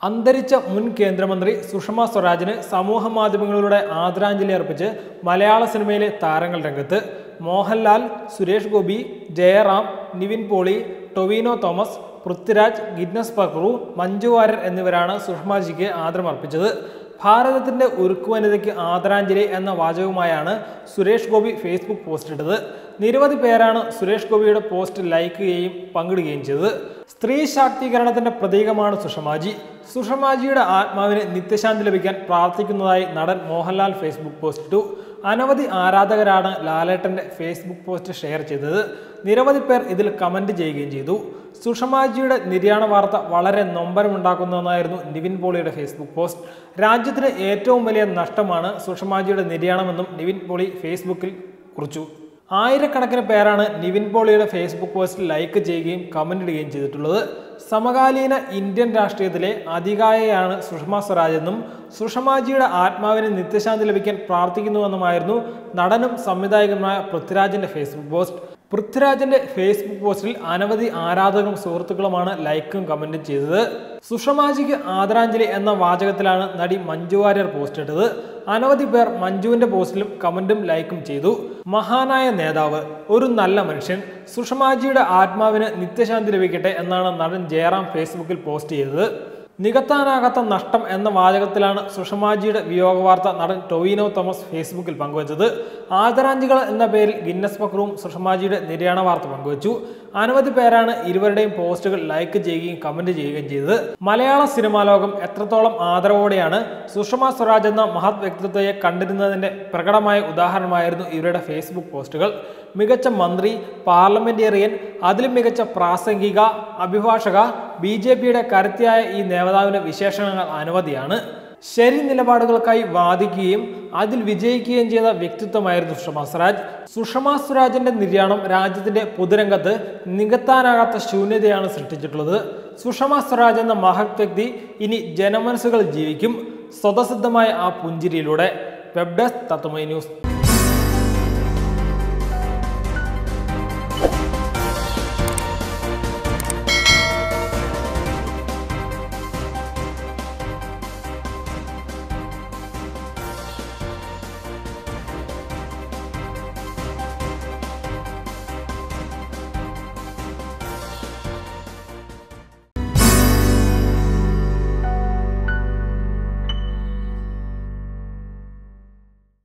അന്തരിച്ച മുൻ കേന്ദ്രമന്ത്രി സുഷമ സ്വരാജിന് സമൂഹ മാധ്യമങ്ങളിലൂടെ ആദരാഞ്ജലി അർപ്പിച്ച് മലയാള സിനിമയിലെ താരങ്ങൾ രംഗത്ത് മോഹൻലാൽ സുരേഷ് ഗോപി ജയറാം നിവിൻ പോളി ടൊവിനോ തോമസ് പൃഥ്വിരാജ് ഗിന്നസ് പക്രു മഞ്ജു വാര്യർ എന്നിവരാണ് സുഷമാജിക്ക് ആദരമർപ്പിച്ചത് ഭാരതത്തിന്റെ ഉരുക്കു വനിതയ്ക്ക് ആദരാഞ്ജലി എന്ന വാചകവുമായാണ് സുരേഷ് ഗോപി ഫേസ്ബുക്ക് പോസ്റ്റ് ഇട്ടത് നിരവധി പേരാണ് സുരേഷ് ഗോപിയുടെ പോസ്റ്റ് ലൈക്ക് ചെയ്യുകയും പങ്കിടുകയും ചെയ്തത് സ്ത്രീ ശാക്തീകരണത്തിന്റെ പ്രതീകമാണ് സുഷമാജി സുഷമാജിയുടെ ആത്മാവിന് നിത്യശാന്തി ലഭിക്കാൻ പ്രാർത്ഥിക്കുന്നതായി നടൻ മോഹൻലാൽ ഫേസ്ബുക്ക് പോസ്റ്റ് ഇട്ടു അനവധി ആരാധകരാണ് ലാലേട്ടന്റെ ഫേസ്ബുക്ക് പോസ്റ്റ് ഷെയർ ചെയ്തത് നിരവധി പേർ ഇതിൽ കമന്റ് ചെയ്യുകയും ചെയ്തു സുഷമാജിയുടെ നിര്യാണ വാർത്ത വളരെ നൊമ്പരമുണ്ടാക്കുന്നതെന്നായിരുന്നു നിവിൻ പോളിയുടെ ഫേസ്ബുക്ക് പോസ്റ്റ് രാജ്യത്തിന് ഏറ്റവും വലിയ നഷ്ടമാണ് സുഷമാജിയുടെ നിര്യാണമെന്നും നിവിൻ പോളി ഫേസ്ബുക്കിൽ കുറിച്ചു ആയിരക്കണക്കിന് പേരാണ് നിവിൻ പോളിയുടെ ഫേസ്ബുക്ക് പോസ്റ്റിൽ ലൈക്ക് ചെയ്യുകയും കമന്റ് ഇടുകയും ചെയ്തിട്ടുള്ളത് സമകാലീന ഇന്ത്യൻ രാഷ്ട്രീയത്തിലെ അതികായയാണ് സുഷമ സ്വരാജ് എന്നും സുഷമാജിയുടെ ആത്മാവിന് നിത്യശാന്തി ലഭിക്കാൻ പ്രാർത്ഥിക്കുന്നുവെന്നുമായിരുന്നു നടനും സംവിധായകനുമായ പൃഥ്വിരാജിന്റെ ഫേസ്ബുക്ക് പോസ്റ്റ് പൃഥ്വിരാജിന്റെ ഫേസ്ബുക്ക് പോസ്റ്റിൽ അനവധി ആരാധകരും സുഹൃത്തുക്കളുമാണ് ലൈക്കും കമന്റും ചെയ്തത് സുഷമാജിക്ക് ആദരാഞ്ജലി എന്ന വാചകത്തിലാണ് നടി മഞ്ജു വാര്യർ പോസ്റ്റ് ഇട്ടത് അനവധി പേർ മഞ്ജുവിന്റെ പോസ്റ്റിലും കമന്റും ലൈക്കും ചെയ്തു മഹാനായ നേതാവ് ഒരു നല്ല മനുഷ്യൻ സുഷമാജിയുടെ ആത്മാവിന് നിത്യശാന്തി ലഭിക്കട്ടെ എന്നാണ് നടൻ ജയറാം ഫേസ്ബുക്കിൽ പോസ്റ്റ് ചെയ്തത് നികത്താനാകാത്ത നഷ്ടം എന്ന വാചകത്തിലാണ് സുഷമാജിയുടെ വിയോഗ വാർത്ത നടൻ ടൊവിനോ തോമസ് ഫേസ്ബുക്കിൽ പങ്കുവച്ചത് ആദരാഞ്ജലികൾ എന്ന പേരിൽ ഗിന്നസ് പക്രവും സുഷമാജിയുടെ നിര്യാണ വാർത്ത പങ്കുവച്ചു അനവധി പേരാണ് ഇരുവരുടെയും പോസ്റ്റുകൾ ലൈക്ക് ചെയ്യുകയും കമന്റ് ചെയ്യുകയും ചെയ്തത് മലയാള സിനിമാ ലോകം എത്രത്തോളം ആദരവോടെയാണ് സുഷമ സ്വരാജ് എന്ന മഹത് വ്യക്തിത്വത്തെ കണ്ടിരുന്നതിന്റെ പ്രകടമായ ഉദാഹരണമായിരുന്നു ഇവരുടെ ഫേസ്ബുക്ക് പോസ്റ്റുകൾ മികച്ച മന്ത്രി പാർലമെന്റേറിയൻ അതിലും മികച്ച പ്രാസംഗിക അഭിഭാഷക ബി ജെ പിയുടെ കരുത്തിയായ ഈ നേതാവിന്റെ വിശേഷണങ്ങൾ അനവധിയാണ് ശരി നിലപാടുകൾക്കായി വാദിക്കുകയും അതിൽ വിജയിക്കുകയും ചെയ്ത വ്യക്തിത്വമായിരുന്നു സുഷമ സ്വരാജ് സുഷമ സ്വരാജിന്റെ നിര്യാണം രാജ്യത്തിന്റെ പൊതുരംഗത്ത് നികത്താനാകാത്ത ശൂന്യതയാണ് സൃഷ്ടിച്ചിട്ടുള്ളത് സുഷമ സ്വരാജ് എന്ന മഹത് വ്യക്തി ഇനി ജനമനസ്സുകൾ ജീവിക്കും സ്വതസിദ്ധമായ ആ പുഞ്ചിരിയിലൂടെ വെബ് ഡെസ്ക് തത്വമൈ ന്യൂസ്